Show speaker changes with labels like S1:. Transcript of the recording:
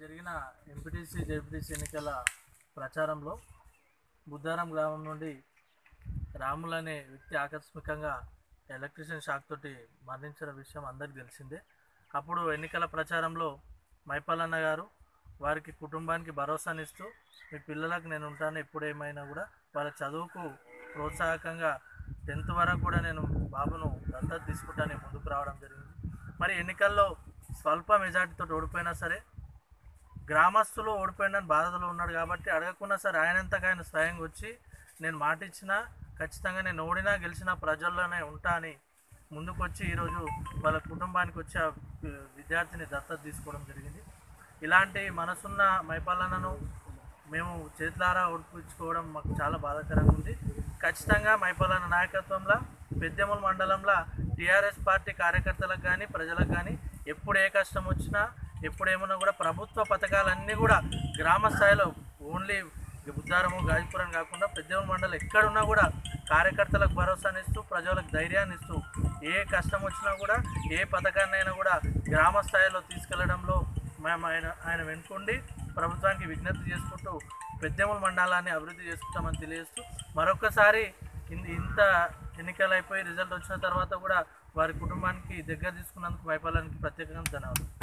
S1: జరిగిన MPTC ZPTC ఎన్నికల ప్రచారంలో బుద్ధారం గ్రామం నుండి రాములు అనే వ్యక్తి ఆకస్మికంగా ఎలక్ట్రిషియన్ షాక్ తోటి మరణించిన విషయం అందరికీ తెలిసిందే అప్పుడు ఎన్నికల ప్రచారంలో మైపాలన్న గారు వారికి కుటుంబానికి భరోసానిస్తూ మీ పిల్లలకు నేను ఉంటాను ఎప్పుడు ఏమైనా కూడా వాళ్ళ చదువుకు ప్రోత్సాహకంగా టెన్త్ వరకు కూడా నేను బాబును దత్తత తీసుకుంటానని ముందుకు రావడం జరిగింది మరి ఎన్నికల్లో స్వల్ప మెజార్టీతో ఓడిపోయినా సరే గ్రామస్తులు ఓడిపోయిందని బాధలో ఉన్నాడు కాబట్టి అడగకున్నా సరే ఆయనంతగా ఆయన స్వయంగా వచ్చి నేను మాట ఇచ్చినా ఖచ్చితంగా నేను ఓడినా గెలిచినా ప్రజల్లోనే ఉంటా అని ముందుకు వచ్చి ఈరోజు వాళ్ళ కుటుంబానికి వచ్చి ఆ వి- విద్యార్థిని దత్తత తీసుకోవడం జరిగింది ఇలాంటి మనసున్న మైపాలనను మేము చేతులారా ఓడిపించుకోవడం మాకు చాలా బాధాకరంగా ఉంది ఖచ్చితంగా మైపాలన నాయకత్వంలో పెద్దెముల మండలంలో టీఆర్ఎస్ పార్టీ కార్యకర్తలకు కానీ ప్రజలకు కానీ ఎప్పుడు ఏ కష్టం వచ్చినా ఎప్పుడు ఏమన్నా కూడా ప్రభుత్వ పథకాలన్నీ కూడా గ్రామ స్థాయిలో ఓన్లీ బుద్ధారము గాజీపురం కాకుండా పెద్దెముల మండలం ఎక్కడున్నా కూడా కార్యకర్తలకు భరోసానిస్తూ ప్రజలకు ధైర్యాన్ని ఇస్తూ ఏ కష్టం వచ్చినా కూడా ఏ పథకాన్నైనా కూడా గ్రామ స్థాయిలో తీసుకెళ్లడంలో మేము ఆయన ఆయన వెనుకుండి ప్రభుత్వానికి విజ్ఞప్తి చేసుకుంటూ పెద్దెముల మండలాన్ని అభివృద్ధి చేసుకుంటామని తెలియజేస్తూ మరొకసారి ఇన్- ఇంత ఎన్నికలు అయిపోయి రిజల్ట్ వచ్చిన తర్వాత కూడా వారి కుటుంబానికి దగ్గర తీసుకున్నందుకు మైపాలానికి ప్రత్యేకంగా ధన్యవాదాలు